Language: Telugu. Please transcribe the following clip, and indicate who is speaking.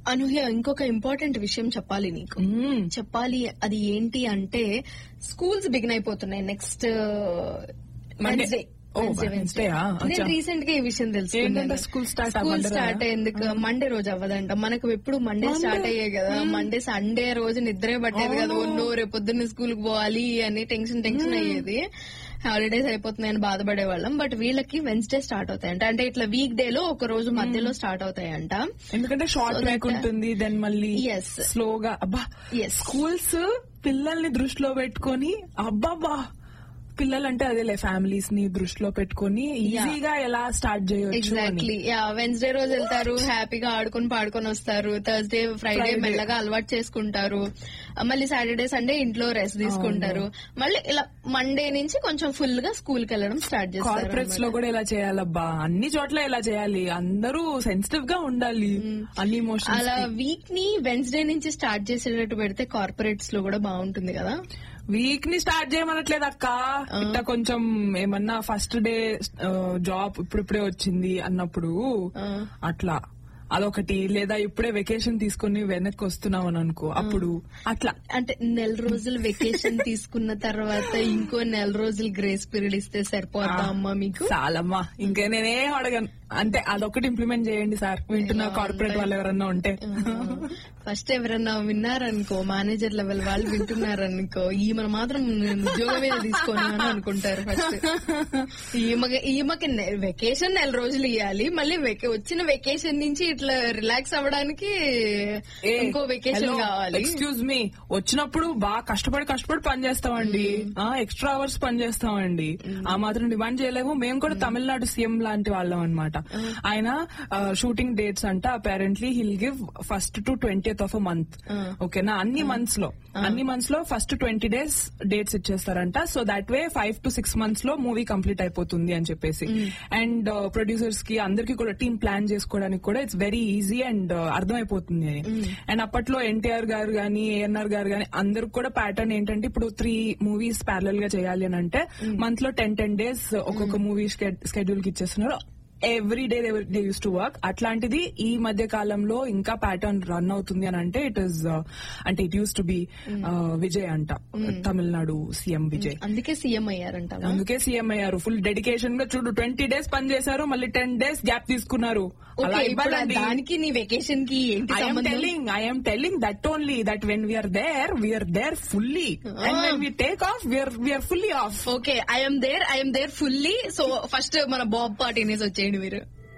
Speaker 1: అనూహ్య ఇంకొక ఇంపార్టెంట్ విషయం చెప్పాలి నీకు
Speaker 2: మ్మ్.
Speaker 1: చెప్పాలి అది ఏంటి అంటే స్కూల్స్ బిగిన్ అయిపోతున్నాయి next
Speaker 2: Monday.
Speaker 1: Wednesday
Speaker 2: Oh, Wednesday ఆ?
Speaker 1: నేను
Speaker 2: అచ్చా.
Speaker 1: రీసెంట్ గా ఈ విషయం తెలుసుకున్నాను
Speaker 2: ఏంటంటే school start
Speaker 1: స్కూల్
Speaker 2: అవ్వదు
Speaker 1: స్టార్ట్
Speaker 2: కదా?
Speaker 1: ఎందుకు మండే రోజు అవ్వదంట మనకు ఎప్పుడు మండే
Speaker 2: Monday.
Speaker 1: స్టార్ట్ అయ్యాయి కదా మండే సండే రోజు నిద్రే పట్టేది కదా
Speaker 2: అవును.
Speaker 1: ఒన్నో రేపు పొద్దున్న స్కూల్ కి పోవాలి అని టెన్షన్ టెన్షన్ అయ్యేది హాలిడేస్ అయిపోతున్నాయని బాధపడే వాళ్ళం బట్ వీళ్ళకి వెన్స్డే స్టార్ట్ అవుతాయంట అంటే ఇట్లా వీక్ డే లో ఒక రోజు మధ్యలో స్టార్ట్ అవుతాయంట
Speaker 2: ఎందుకంటే షార్ట్
Speaker 1: So
Speaker 2: వీక్
Speaker 1: that-
Speaker 2: ఉంటుంది దెన్ మళ్ళీ
Speaker 1: Yes.
Speaker 2: స్లోగా అబ్బా
Speaker 1: Yes.
Speaker 2: స్కూల్స్ పిల్లల్ని దృష్టిలో పెట్టుకొని అబ్బాబా పిల్లలంటే అదేలే ఫ్యామిలీస్ ని దృష్టిలో పెట్టుకొని ఈజీగా ఎలా స్టార్ట్ చేయొచ్చు అని
Speaker 1: ఎగ్జాక్ట్లీ యా వెన్స్డే రోజు వెళ్తారు హ్యాపీగా ఆడుకొని పాడుకొని వస్తారు థర్స్డే ఫ్రైడే
Speaker 2: Friday.
Speaker 1: మెల్లగా అలవాటు చేసుకుంటారు ఆ, మళ్ళీ సాటర్డే సండే ఇంట్లో రెస్ట్ తీసుకుంటారు మళ్ళీ ఇలా మండే నుంచి కొంచెం ఫుల్ గా స్కూల్ కి వెళ్ళడం స్టార్ట్ చేస్తారు
Speaker 2: కార్పొరేట్స్ లో కూడా ఇలా చేయాలబ్బా అన్ని చోట్ల ఇలా చేయాలి అందరూ సెన్సిటివ్ గా ఉండాలి అన్ని ఇమోషన్స్
Speaker 1: అలా వీక్ ని వెన్స్డే నుంచి స్టార్ట్ చేసేటట్టు పెడితే కార్పొరేట్స్ లో కూడా బాగుంటుంది కదా
Speaker 2: వీక్ ని స్టార్ట్ చేయమనట్లేదు అక్క ఇట్లా కొంచెం ఏమన్నా ఫస్ట్ డే జాబ్ ఇప్పుడిప్పుడే వచ్చింది అన్నప్పుడు
Speaker 1: ఆ.
Speaker 2: అట్లా అదొకటి లేదా ఇప్పుడే వెకేషన్ తీసుకుని వెనక్కి వస్తున్నాం అని అనుకో అప్పుడు అట్లా
Speaker 1: అంటే నెల రోజులు వెకేషన్ తీసుకున్న తర్వాత ఇంకో నెల రోజులు గ్రేస్ పీరియడ్ ఇస్తే సరిపోద్దా అమ్మా మీకు
Speaker 2: చాలమ్మా ఇంకా నేనేం అడగను అంటే అదొకటి ఇంప్లిమెంట్ చేయండి సార్ వింటున్న కార్పొరేట్ వాళ్ళు ఎవరన్నా ఉంటే
Speaker 1: ఫస్ట్ ఎవరన్నా విన్నారనుకో మేనేజర్ లెవెల్ వాళ్ళు వింటున్నారనుకో ఈమెను మాత్రం నేను ఉద్యోగం మీద తీసుకోను అని అనుకుంటారు ఫస్ట్ ఈమెకి ఈమెకి వెకేషన్ నెల రోజులు ఇవ్వాలి మళ్ళీ వెకే- వచ్చిన వెకేషన్ నుంచి ఇట్లా రిలాక్స్ అవ్వడానికి ఇంకో వెకేషన్ కావాలి
Speaker 2: ఎక్స్క్యూజ్ మీ వచ్చినప్పుడు బాగా కష్టపడి కష్టపడి పని చేస్తామండి ఎక్స్ట్రా అవర్స్ పని చేస్తామండి ఆ మాత్రం డిమాండ్ చేయలేము మేము కూడా తమిళనాడు సీఎం లాంటి వాళ్ళం అనమాట ఆయన షూటింగ్ డేట్స్ అంట apparently he'll give first to twentieth of a month ఓకేనా అన్ని మంత్స్ లో అన్ని మంత్స్ లో ఫస్ట్ ట్వంటీ డేస్ డేట్స్ ఇచ్చేస్తారంట so that way five to six months లో మూవీ కంప్లీట్ అయిపోతుంది అని చెప్పేసి అండ్ ప్రొడ్యూసర్స్ కి అందరికి కూడా టీమ్ ప్లాన్ చేసుకోవడానికి కూడా ఇట్స్ వెరీ ఈజీ అండ్ అర్థమైపోతుంది అని అండ్ అప్పట్లో ఎన్టీఆర్ గారు గానీ ఏఎన్ఆర్ గారు గానీ అందరికి కూడా ప్యాటర్న్ ఏంటంటే ఇప్పుడు త్రీ మూవీస్ ప్యారల్ గా చేయాలి అని అంటే మంత్ లో టెన్ టెన్ డేస్ ఒక్కొక్క మూవీ స్కెడ్యూల్ కి ఇచ్చేస్తున్నారు every day they used to work అట్లాంటిది ఈ మధ్య కాలంలో ఇంకా ప్యాటర్న్ రన్ అవుతుంది అని అంటే ఇట్ ఇస్ అంటే it used to be Vijay అంట తమిళనాడు సీఎం విజయ్
Speaker 1: అందుకే సీఎం అయ్యారంట
Speaker 2: అందుకే సీఎం అయ్యారు ఫుల్ డెడికేషన్ గా చూడు ట్వంటీ డేస్ పని చేశారు మళ్ళీ టెన్ డేస్ గ్యాప్ తీసుకున్నారు అలా
Speaker 1: ఓకే ఇప్పుడు
Speaker 2: ఇవ్వాలండి
Speaker 1: దానికి నీ వెకేషన్ కి ఏంటి
Speaker 2: I am
Speaker 1: సంబంధం
Speaker 2: telling, I am telling that only that when we are there, we are there fully, and when we take off, we are we are fully off.
Speaker 1: Okay I'm there I'm there fully so first మన బాబ్ పార్టీనేసి వచ్చేయండి మీరు